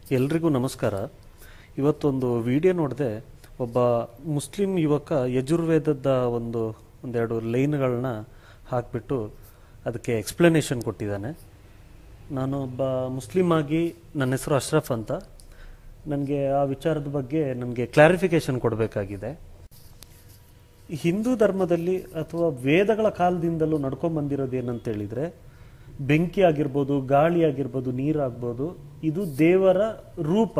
ಎಲ್ರಿಗೂ ನಮಸ್ಕಾರ ಇವತ್ತೊಂದು ವಿಡಿಯೋ ನೋಡಿದೆ ಒಬ್ಬ ಮುಸ್ಲಿಂ ಯುವಕ ಯಜುರ್ವೇದದ ಒಂದು ಒಂದೆರಡು ಲೈನ್ಗಳನ್ನ ಹಾಕಿಬಿಟ್ಟು ಅದಕ್ಕೆ ಎಕ್ಸ್ಪ್ಲನೇಷನ್ ಕೊಟ್ಟಿದ್ದಾನೆ ನಾನು ಒಬ್ಬ ಮುಸ್ಲಿಂ ಆಗಿ ನನ್ನ ಹೆಸರು ಅಶ್ರಫ್ ಅಂತ ನನಗೆ ಆ ವಿಚಾರದ ಬಗ್ಗೆ ನನಗೆ ಕ್ಲಾರಿಫಿಕೇಶನ್ ಕೊಡಬೇಕಾಗಿದೆ ಹಿಂದೂ ಧರ್ಮದಲ್ಲಿ ಅಥವಾ ವೇದಗಳ ಕಾಲದಿಂದಲೂ ನಡ್ಕೊಂಡ್ ಬಂದಿರೋದು ಏನಂತ ಹೇಳಿದ್ರೆ ಬೆಂಕಿ ಆಗಿರ್ಬೋದು ಗಾಳಿ ಆಗಿರ್ಬೋದು ನೀರಾಗ್ಬೋದು ಇದು ದೇವರ ರೂಪ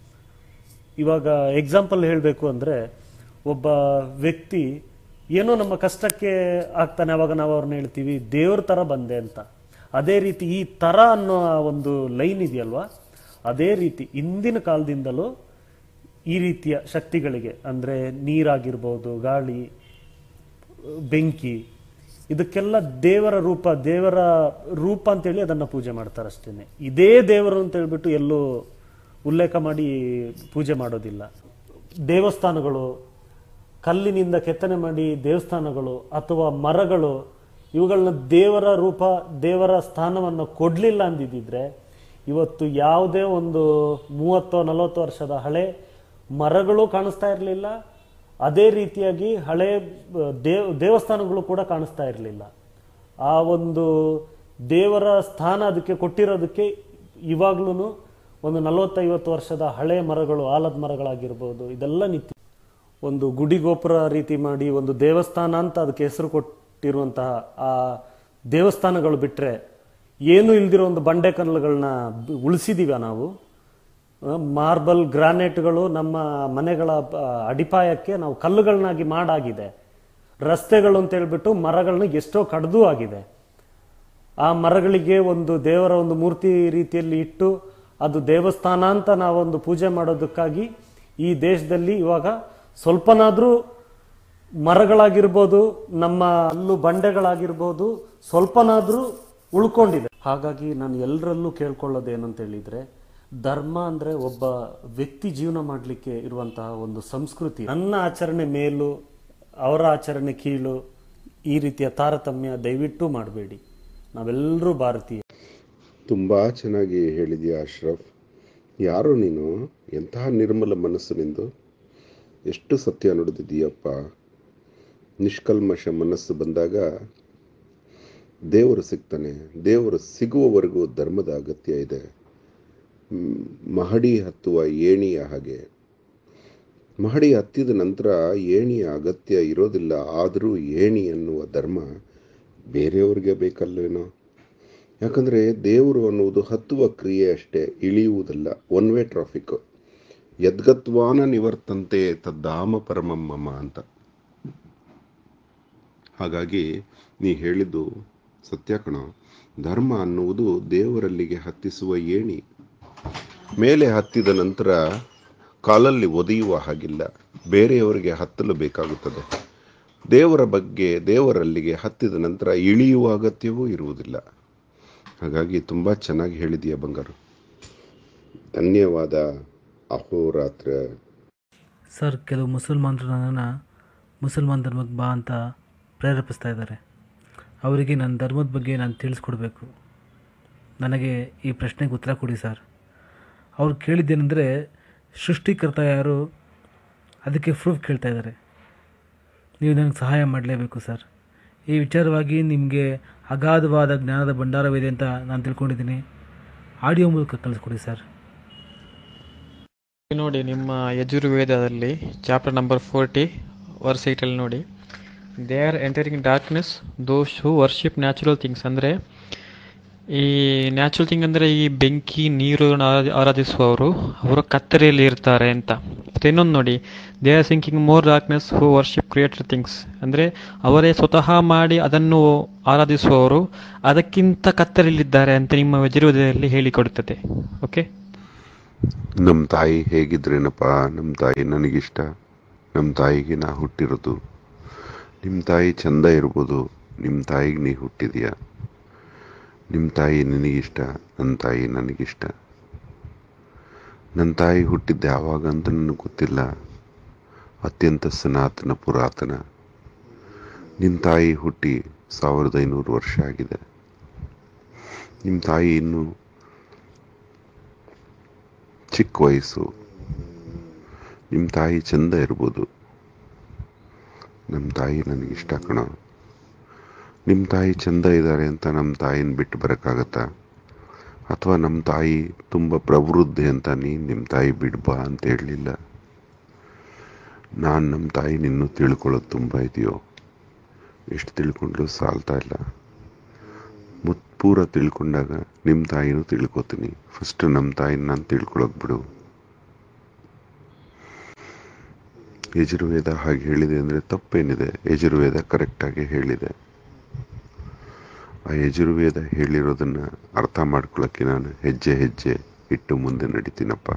ಇವಾಗ ಎಕ್ಸಾಂಪಲ್ ಹೇಳಬೇಕು ಅಂದ್ರೆ ಒಬ್ಬ ವ್ಯಕ್ತಿ ಏನೋ ನಮ್ಮ ಕಷ್ಟಕ್ಕೆ ಆಗ್ತಾನೆ ಅವಾಗ ನಾವು ಅವ್ರನ್ನ ಹೇಳ್ತೀವಿ ದೇವ್ರ ತರ ಬಂದೆ ಅಂತ ಅದೇ ರೀತಿ ಈ ತರ ಅನ್ನೋ ಆ ಒಂದು ಲೈನ್ ಇದೆಯಲ್ವಾ ಅದೇ ರೀತಿ ಇಂದಿನ ಕಾಲದಿಂದಲೂ ಈ ರೀತಿಯ ಶಕ್ತಿಗಳಿಗೆ ಅಂದ್ರೆ ನೀರಾಗಿರ್ಬೋದು ಗಾಳಿ ಬೆಂಕಿ ಇದಕ್ಕೆಲ್ಲ ದೇವರ ರೂಪ ದೇವರ ರೂಪ ಅಂತೇಳಿ ಅದನ್ನ ಪೂಜೆ ಮಾಡ್ತಾರೆ ಅಷ್ಟೇನೆ ಇದೇ ದೇವರು ಅಂತ ಹೇಳ್ಬಿಟ್ಟು ಎಲ್ಲೂ ಉಲ್ಲೇಖ ಮಾಡಿ ಪೂಜೆ ಮಾಡೋದಿಲ್ಲ ದೇವಸ್ಥಾನಗಳು ಕಲ್ಲಿನಿಂದ ಕೆತ್ತನೆ ಮಾಡಿ ದೇವಸ್ಥಾನಗಳು ಅಥವಾ ಮರಗಳು ಇವುಗಳನ್ನ ದೇವರ ರೂಪ ದೇವರ ಸ್ಥಾನವನ್ನು ಕೊಡ್ಲಿಲ್ಲ ಅಂದಿದ್ದಿದ್ರೆ ಇವತ್ತು ಯಾವುದೇ ಒಂದು ಮೂವತ್ತೋ ನಲವತ್ತು ವರ್ಷದ ಹಳೆ ಮರಗಳು ಕಾಣಿಸ್ತಾ ಇರಲಿಲ್ಲ ಅದೇ ರೀತಿಯಾಗಿ ಹಳೆ ಬ- ದೇವ್ ದೇವಸ್ಥಾನಗಳು ಕೂಡ ಕಾಣಿಸ್ತಾ ಇರಲಿಲ್ಲ ಆ ಒಂದು ದೇವರ ಸ್ಥಾನ ಅದಕ್ಕೆ ಕೊಟ್ಟಿರೋದಕ್ಕೆ ಇವಾಗ್ಲೂ ಒಂದು ನಲವತ್ತೈವತ್ತು ವರ್ಷದ ಹಳೆ ಮರಗಳು ಆಲದ ಮರಗಳಾಗಿರ್ಬೋದು ಇದೆಲ್ಲ ನಿಂತು ಒಂದು ಗುಡಿ ಗೋಪುರ ರೀತಿ ಮಾಡಿ ಒಂದು ದೇವಸ್ಥಾನ ಅಂತ ಅದಕ್ಕೆ ಹೆಸರು ಕೊಟ್ಟಿರುವಂತಹ ಆ ದೇವಸ್ಥಾನಗಳು ಬಿಟ್ರೆ ಏನು ಇಲ್ದಿರೋ ಒಂದು ಬಂಡೆ ಕಲ್ಲುಗಳನ್ನ ಉಳಿಸಿದೀವ ನಾವು ಮಾರ್ಬಲ್ ಗ್ರಾನೈಟ್ಗಳು ನಮ್ಮ ಮನೆಗಳ ಆ, ಅಡಿಪಾಯಕ್ಕೆ ನಾವು ಕಲ್ಲುಗಳನ್ನಾಗಿ ಮಾಡಾಗಿದೆ ರಸ್ತೆಗಳು ಅಂತ ಹೇಳ್ಬಿಟ್ಟು ಮರಗಳನ್ನ ಎಷ್ಟೋ ಕಡ್ದು ಆಗಿದೆ ಆ ಮರಗಳಿಗೆ ಒಂದು ದೇವರ ಒಂದು ಮೂರ್ತಿ ರೀತಿಯಲ್ಲಿ ಇಟ್ಟು ಅದು ದೇವಸ್ಥಾನ ಅಂತ ನಾವೊಂದು ಪೂಜೆ ಮಾಡೋದಕ್ಕಾಗಿ ಈ ದೇಶದಲ್ಲಿ ಇವಾಗ ಸ್ವಲ್ಪನಾದ್ರೂ ಮರಗಳಾಗಿರ್ಬೋದು ನಮ್ಮ ಅಲ್ಲು ಬಂಡೆಗಳಾಗಿರ್ಬೋದು ಸ್ವಲ್ಪನಾದ್ರೂ ಉಳ್ಕೊಂಡಿದೆ ಹಾಗಾಗಿ ನಾನು ಎಲ್ಲರಲ್ಲೂ ಕೇಳ್ಕೊಳ್ಳೋದು ಏನಂತ ಹೇಳಿದ್ರೆ ಧರ್ಮ ಅಂದ್ರೆ ಒಬ್ಬ ವ್ಯಕ್ತಿ ಜೀವನ ಮಾಡಲಿಕ್ಕೆ ಇರುವಂತಹ ಒಂದು ಸಂಸ್ಕೃತಿ ನನ್ನ ಆಚರಣೆ ಮೇಲು ಅವರ ಆಚರಣೆ ಕೀಳು ಈ ರೀತಿಯ ತಾರತಮ್ಯ ದಯವಿಟ್ಟು ಮಾಡಬೇಡಿ ನಾವೆಲ್ಲರೂ ಭಾರತೀಯ ತುಂಬ ಚೆನ್ನಾಗಿ ಹೇಳಿದೆಯಾ ಅಶ್ರಫ್ ಯಾರೋ ನೀನು ಎಂತಹ ನಿರ್ಮಲ ಮನಸ್ಸು ನಿಂದು ಎಷ್ಟು ಸತ್ಯ ನುಡಿದಿದೀಯಪ್ಪ ನಿಷ್ಕಲ್ಮಶ ಮನಸ್ಸು ಬಂದಾಗ ದೇವರು ಸಿಗ್ತಾನೆ ದೇವರು ಸಿಗುವವರೆಗೂ ಧರ್ಮದ ಅಗತ್ಯ ಇದೆ ಮ್, ಮಹಡಿ ಹತ್ತುವ ಏಣಿಯ ಹಾಗೆ ಮಹಡಿ ಹತ್ತಿದ ನಂತರ ಏಣಿಯ ಅಗತ್ಯ ಇರೋದಿಲ್ಲ ಆದರೂ ಏಣಿ ಎನ್ನುವ ಧರ್ಮ ಬೇರೆಯವ್ರಿಗೆ ಬೇಕಲ್ವೇನೋ ಯಾಕಂದರೆ ದೇವರು ಅನ್ನುವುದು ಹತ್ತುವ ಕ್ರಿಯೆ ಅಷ್ಟೇ ಇಳಿಯುವುದಲ್ಲ ಒನ್ ವೇ ಟ್ರಾಫಿಕ್ ಯದ್ಗತ್ವಾನ ನಿವರ್ತಂತೆ ತದ್ದಾಮ ಪರಮಂ ಮಮ ಅಂತ ಹಾಗಾಗಿ ನೀ ಹೇಳಿದ್ದು ಸತ್ಯ ಕಣ ಧರ್ಮ ಅನ್ನುವುದು ದೇವರಲ್ಲಿಗೆ ಹತ್ತಿಸುವ ಏಣಿ ಮೇಲೆ ಹತ್ತಿದ ನಂತರ ಕಾಲಲ್ಲಿ ಒದೆಯುವ ಹಾಗಿಲ್ಲ ಬೇರೆಯವರಿಗೆ ಹತ್ತಲು ಬೇಕಾಗುತ್ತದೆ ದೇವರ ಬಗ್ಗೆ ದೇವರಲ್ಲಿಗೆ ಹತ್ತಿದ ನಂತರ ಇಳಿಯುವ ಅಗತ್ಯವೂ ಇರುವುದಿಲ್ಲ ಹಾಗಾಗಿ ತುಂಬ ಚೆನ್ನಾಗಿ ಹೇಳಿದೀಯ ಬಂಗಾರು ಧನ್ಯವಾದ ಅಹೋರಾತ್ರ ಸರ್ ಕೆಲವು ಮುಸಲ್ಮಾನರು ನನ್ನನ್ನು ಮುಸಲ್ಮಾನ್ ಧರ್ಮಕ್ಕೆ ಬಾ ಅಂತ ಪ್ರೇರೇಪಿಸ್ತಾ ಇದ್ದಾರೆ ಅವರಿಗೆ ನನ್ನ ಧರ್ಮದ ಬಗ್ಗೆ ನಾನು ತಿಳಿಸ್ಕೊಡ್ಬೇಕು ನನಗೆ ಈ ಪ್ರಶ್ನೆಗೆ ಉತ್ತರ ಕೊಡಿ ಸರ್ ಅವ್ರು ಕೇಳಿದ್ದೇನೆಂದರೆ ಸೃಷ್ಟಿಕರ್ತ ಯಾರು ಅದಕ್ಕೆ ಪ್ರೂಫ್ ಕೇಳ್ತಾ ಇದ್ದಾರೆ ನೀವು ನನಗೆ ಸಹಾಯ ಮಾಡಲೇಬೇಕು ಸರ್ ಈ ವಿಚಾರವಾಗಿ ನಿಮಗೆ ಅಗಾಧವಾದ ಜ್ಞಾನದ ಭಂಡಾರವಿದೆ ಅಂತ ನಾನು ತಿಳ್ಕೊಂಡಿದ್ದೀನಿ ಆಡಿಯೋ ಮೂಲಕ ಕಳಿಸ್ಕೊಡಿ ಸರ್ ನೋಡಿ ನಿಮ್ಮ ಯಜುರ್ವೇದದಲ್ಲಿ ಚಾಪ್ಟರ್ ನಂಬರ್ ಫೋರ್ಟಿ ವರ್ಸ್ ಏಯ್ಟಲ್ಲಿ ನೋಡಿ they are entering darkness those who worship natural things ಅಂದರೆ ಈ ನ್ಯಾಚುರಲ್ ಥಿಂಗ್ ಅಂದರೆ ಈ ಬೆಂಕಿ ನೀರು ಆರಾಧಿಸುವವರು ಅವರು ಕತ್ತಲೆಯಲ್ಲಿ ಇರ್ತಾರೆ ಅಂತ ಮತ್ತು ಇನ್ನೊಂದು ನೋಡಿ they are sinking more darkness who worship creator things ಅಂದರೆ ಅವರೇ ಸ್ವತಃ ಮಾಡಿ ಅದನ್ನು ಆರಾಧಿಸುವವರು ಅದಕ್ಕಿಂತ ಕತ್ತಲೆಯಲ್ಲಿದ್ದಾರೆ ಅಂತ ನಿಮ್ಮ ಯಜುರ್ವೇದದಲ್ಲಿ ಹೇಳಿಕೊಡುತ್ತದೆ ಓಕೆ ನಮ್ಮ ತಾಯಿ ಹೇಗಿದ್ರೇನಪ್ಪ ನಮ್ಮ ತಾಯಿ ನನಗಿಷ್ಟ ನಮ್ಮ ತಾಯಿಗೆ ನಾ ಹುಟ್ಟಿರೋದು ನಿಮ್ಮ ತಾಯಿ ಚಂದ ಇರ್ಬೋದು ನಿಮ್ಮ ತಾಯಿಗೆ ನೀ ಹುಟ್ಟಿದೀಯ ನಿಮ್ಮ ತಾಯಿ ನಿನಗಿಷ್ಟ ನನ್ನ ತಾಯಿ ನನಗಿಷ್ಟ ನನ್ನ ತಾಯಿ ಹುಟ್ಟಿದ್ದೆ ಯಾವಾಗ ಅಂತ ನನಗೆ ಗೊತ್ತಿಲ್ಲ ಅತ್ಯಂತ ಸನಾತನ ಪುರಾತನ ನಿನ್ನ ತಾಯಿ ಹುಟ್ಟಿ ಸಾವಿರದ ಐನೂರು ವರ್ಷ ಆಗಿದೆ ನಿಮ್ಮ ತಾಯಿ ಇನ್ನೂ ಚಿಕ್ಕ ವಯಸ್ಸು ನಿಮ್ಮ ತಾಯಿ ಚಂದ ಇರ್ಬೋದು ನಮ್ಮ ತಾಯಿ ನನಗಿಷ್ಟ ಕಣೋ ನಿಮ್ಮ ತಾಯಿ ಚಂದ ಇದ್ದಾರೆ ಅಂತ ನಮ್ಮ ತಾಯಿನ ಬಿಟ್ಟು ಬರೋಕ್ಕಾಗತ್ತಾ ಅಥವಾ ನಮ್ಮ ತಾಯಿ ತುಂಬ ಪ್ರವೃದ್ಧಿ ಅಂತ ನೀನು ನಿಮ್ಮ ತಾಯಿ ಬಿಡ್ಬಾ ಅಂತ ಹೇಳಲಿಲ್ಲ ನಾನು ನಮ್ಮ ತಾಯಿ ನಿನ್ನೂ ತಿಳ್ಕೊಳ್ಳೋದು ತುಂಬ ಇದೆಯೋ ಎಷ್ಟು ತಿಳ್ಕೊಂಡ್ರು ಸಾಲ್ತಾ ಇಲ್ಲ ಮುತ್ ಪೂರ ತಿಳ್ಕೊಂಡಾಗ ನಿಮ್ಮ ತಾಯಿನೂ ತಿಳ್ಕೊತೀನಿ ಫಸ್ಟ್ ನಮ್ಮ ತಾಯಿನ ನಾನು ತಿಳ್ಕೊಳಕ್ ಬಿಡು ಯಜುರ್ವೇದ ಹಾಗೆ ಹೇಳಿದೆ ಅಂದರೆ ತಪ್ಪೇನಿದೆ ಯಜುರ್ವೇದ ಕರೆಕ್ಟಾಗಿ ಹೇಳಿದೆ ಆ ಯಜುರ್ವೇದ ಹೇಳಿರೋದನ್ನ ಅರ್ಥ ಮಾಡ್ಕೊಳ್ಳೋಕ್ಕೆ ನಾನು ಹೆಜ್ಜೆ ಹೆಜ್ಜೆ ಇಟ್ಟು ಮುಂದೆ ನಡಿತೀನಪ್ಪ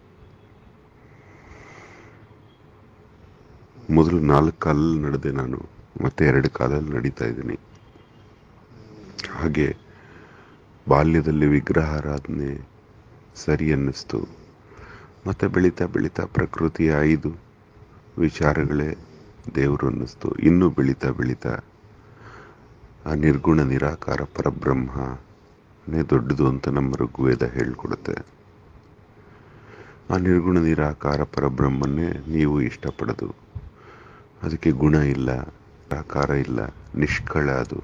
ಮೊದಲು ನಾಲ್ಕು ಕಾಲಲ್ಲಿ ನಡೆದೆ ನಾನು ಮತ್ತೆ ಎರಡು ಕಾಲಲ್ಲಿ ನಡೀತಾ ಇದ್ದೀನಿ ಹಾಗೆ ಬಾಲ್ಯದಲ್ಲಿ ವಿಗ್ರಹಾರಾಧನೆ ಸರಿ ಅನ್ನಿಸ್ತು ಮತ್ತೆ ಬೆಳೀತಾ ಬೆಳೀತಾ ಪ್ರಕೃತಿಯ ಐದು ವಿಚಾರಗಳೇ ದೇವರು ಅನ್ನಿಸ್ತು ಇನ್ನೂ ಬೆಳೀತಾ ಬೆಳೀತಾ ಆ ನಿರ್ಗುಣ ನಿರಾಕಾರ ಪರಬ್ರಹ್ಮನೇ ದೊಡ್ಡದು ಅಂತ ನಮ್ಮ ಋಗ್ವೇದ ಹೇಳ್ಕೊಡುತ್ತೆ ಆ ನಿರ್ಗುಣ ನಿರಾಕಾರ ಪರಬ್ರಹ್ಮನ್ನೇ ನೀವು ಇಷ್ಟಪಡೋದು ಅದಕ್ಕೆ ಗುಣ ಇಲ್ಲ ಆಕಾರ ಇಲ್ಲ ನಿಷ್ಕಳ ಅದು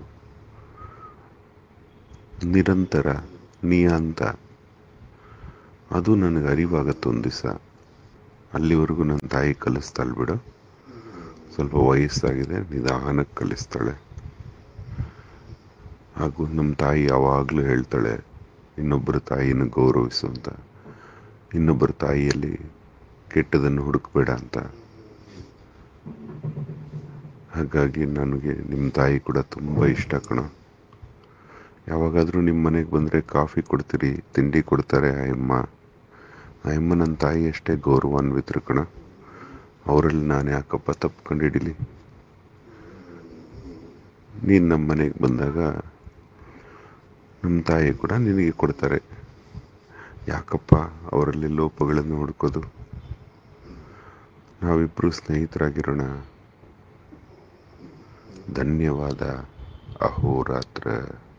ನಿರಂತರ ನಿಯಾಂತ ಅದು ನನಗೆ ಅರಿವಾಗತ್ತೆ ಒಂದು ದಿವಸ ಅಲ್ಲಿವರೆಗೂ ನನ್ನ ತಾಯಿ ಕಲಿಸ್ತಾಳೆ ಬಿಡು ಸ್ವಲ್ಪ ವಯಸ್ಸಾಗಿದೆ ನಿಧಾನಕ್ಕೆ ಕಲಿಸ್ತಾಳೆ ಹಾಗೂ ನಮ್ಮ ತಾಯಿ ಯಾವಾಗಲೂ ಹೇಳ್ತಾಳೆ ಇನ್ನೊಬ್ಬರ ತಾಯಿನ ಗೌರವಿಸು ಅಂತ ಇನ್ನೊಬ್ಬರ ತಾಯಿಯಲ್ಲಿ ಕೆಟ್ಟದನ್ನು ಹುಡುಕಬೇಡ ಅಂತ ಹಾಗಾಗಿ ನನಗೆ ನಿಮ್ಮ ತಾಯಿ ಕೂಡ ತುಂಬ ಇಷ್ಟ ಕಣೋ ಯಾವಾಗಾದರೂ ನಿಮ್ಮ ಮನೆಗೆ ಬಂದರೆ ಕಾಫಿ ಕೊಡ್ತೀರಿ ತಿಂಡಿ ಕೊಡ್ತಾರೆ ಆ ಅಮ್ಮ ಆ ಅಮ್ಮ ನನ್ನ ತಾಯಿ ಅಷ್ಟೇ ಗೌರವಾನ್ವಿತರು ಕಣ ಅವರಲ್ಲಿ ನಾನು ಯಾಕಪ್ಪ ತಪ್ಪು ಕಂಡಿಡಿಲಿ ನೀನು ನಮ್ಮ ಮನೆಗೆ ಬಂದಾಗ ನಮ್ಮ ತಾಯಿ ಕೂಡ ನಿನಗೆ ಕೊಡ್ತಾರೆ ಯಾಕಪ್ಪ ಅವರಲ್ಲಿ ಲೋಪಗಳನ್ನು ಹುಡುಕೋದು ನಾವಿಬ್ಬರು ಸ್ನೇಹಿತರಾಗಿರೋಣ ಧನ್ಯವಾದ ಅಹೋರಾತ್ರ